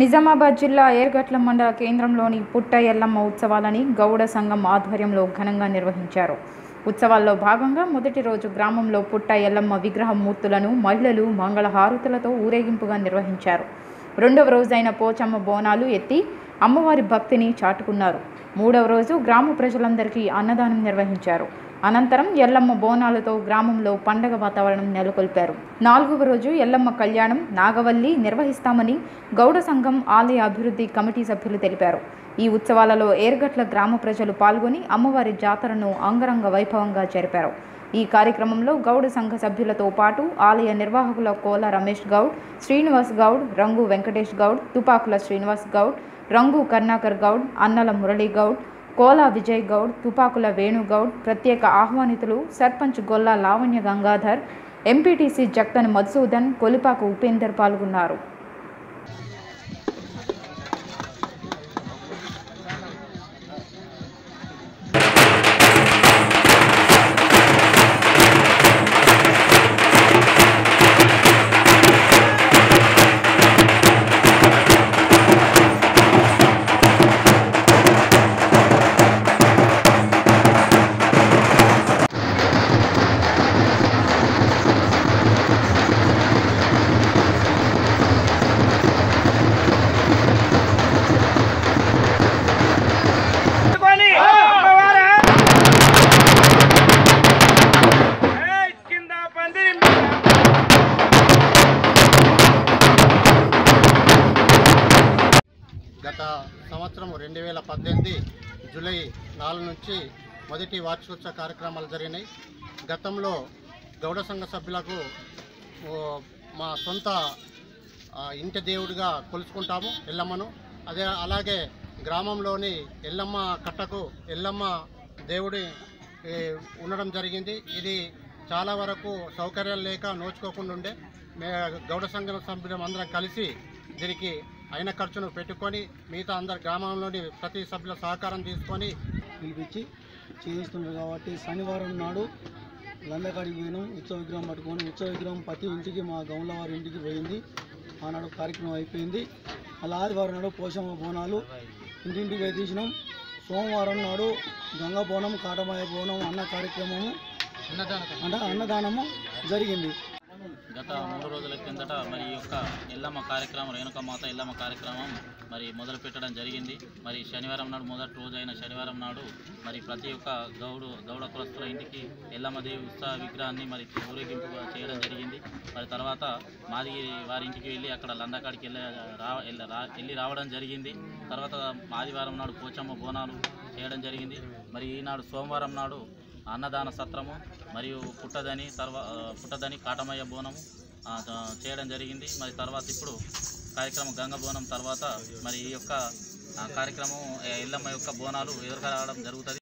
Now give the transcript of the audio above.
నిజామాబాద్ జిల్లా ఏర్గట్ల మండల కేంద్రంలోని పుట్ట ఎల్లమ్మ ఉత్సవాలని గౌడ సంఘం ఆధ్వర్యంలో ఘనంగా నిర్వహించారు ఉత్సవాల్లో భాగంగా మొదటి రోజు గ్రామంలో పుట్ట ఎల్లమ్మ విగ్రహం మూర్తులను మహిళలు మంగళ హారతులతో ఊరేగింపుగా నిర్వహించారు రెండవ రోజైన పోచమ్మ బోనాలు ఎత్తి అమ్మవారి భక్తిని చాటుకున్నారు మూడవ రోజు గ్రామ ప్రజలందరికీ అన్నదానం నిర్వహించారు అనంతరం ఎల్లమ్మ బోనాలతో గ్రామంలో పండగ వాతావరణం నెలకొల్పారు నాలుగవ రోజు ఎల్లమ్మ కళ్యాణం నాగవల్లి నిర్వహిస్తామని గౌడ సంఘం ఆలయ అభివృద్ధి కమిటీ సభ్యులు తెలిపారు ఈ ఉత్సవాలలో ఏర్గట్ల గ్రామ ప్రజలు పాల్గొని అమ్మవారి జాతరను అంగరంగ వైభవంగా జరిపారు ఈ కార్యక్రమంలో గౌడ సంఘ సభ్యులతో పాటు ఆలయ నిర్వాహకుల కోల రమేష్ గౌడ్ శ్రీనివాస్ గౌడ్ రంగు వెంకటేష్ గౌడ్ తుపాకుల శ్రీనివాస్ గౌడ్ రంగు కర్ణాకర్ గౌడ్ అన్నల మురళీ గౌడ్ కోలా విజయ్ గౌడ్ తుపాకుల వేణుగౌడ్ ప్రత్యేక ఆహ్వానితులు సర్పంచ్ గొల్లా లావణ్య గంగాధర్ ఎంపీటీసీ జక్కన్ మధుసూదన్ కొలిపాక ఉపేందర్ పాల్గొన్నారు పట్టుకొని అమ్మవారా ఏయ్, కింద పంది గత సంవత్సరం రెండు వేల పద్దెనిమిది జూలై నాలుగు నుంచి మొదటి వార్షికోత్సవ కార్యక్రమాలు జరిగినాయి గతంలో గౌడ సంఘ సభ్యులకు ఓ, మా సొంత ఆ, ఇంటి దేవుడిగా కొలుచుకుంటాము ఎల్లమ్మను అదే అలాగే గ్రామంలోని ఎల్లమ్మ కట్టకు ఎల్లమ్మ దేవుడి ఏ, ఉండడం జరిగింది ఇది చాలా వరకు సౌకర్యాలు లేక నోచుకోకుండా ఉండే మే గౌడ సంఘం సభ్యులం అందరం కలిసి దీనికి అయిన ఖర్చును పెట్టుకొని మిగతా అందరు గ్రామంలోని ప్రతి సభ్యుల సహకారం తీసుకొని పిలిపించి చేయిస్తున్నారు కాబట్టి శనివారం నాడు లందకాడికి పోయినాం ఉత్సవ విగ్రహం పట్టుకొని ఉత్సవ విగ్రహం ప్రతి ఇంటికి మా గౌన్ల వారి ఇంటికి పోయింది ఆనాడు కార్యక్రమం అయిపోయింది అలా ఆదివారం నాడు పోషమ్మ బోనాలు ఇంటింటికి పోయి తీసినాం సోమవారం నాడు గంగా బోనం కాటమాయ బోనం అన్న కార్యక్రమము అంటే అన్నదానము జరిగింది గత మూడు రోజుల కిందట మరి ఈ యొక్క ఎల్లమ్మ కార్యక్రమం రేణుకమాత ఎల్లమ్మ కార్యక్రమం మరి మొదలు పెట్టడం జరిగింది మరి శనివారం నాడు మొదటి రోజు అయిన శనివారం నాడు మరి ప్రతి ఒక్క గౌడు గౌడ కులస్తుల ఇంటికి ఎల్లమ్మదేవి ఉత్సవ విగ్రహాన్ని మరి ఊరేగింపు చేయడం జరిగింది మరి తర్వాత మాది వారి ఇంటికి వెళ్ళి అక్కడ లందకాడికి వెళ్ళి రా వెళ్ళ- రా- వెళ్ళి రావడం జరిగింది తర్వాత ఆదివారం నాడు పోచమ్మ బోనాలు చేయడం జరిగింది మరి ఈనాడు సోమవారం నాడు అన్నదాన సత్రము మరియు పుట్టదని తర్వా ఆ, పుట్టదని కాటమయ్య బోనము ఆ, ద- చేయడం జరిగింది మరి తర్వాత ఇప్పుడు కార్యక్రమం గంగ బోనం తర్వాత మరి ఈ యొక్క ఆ, కార్యక్రమం ఎల్లమ్మ యొక్క బోనాలు ఎదురుగా రావడం జరుగుతుంది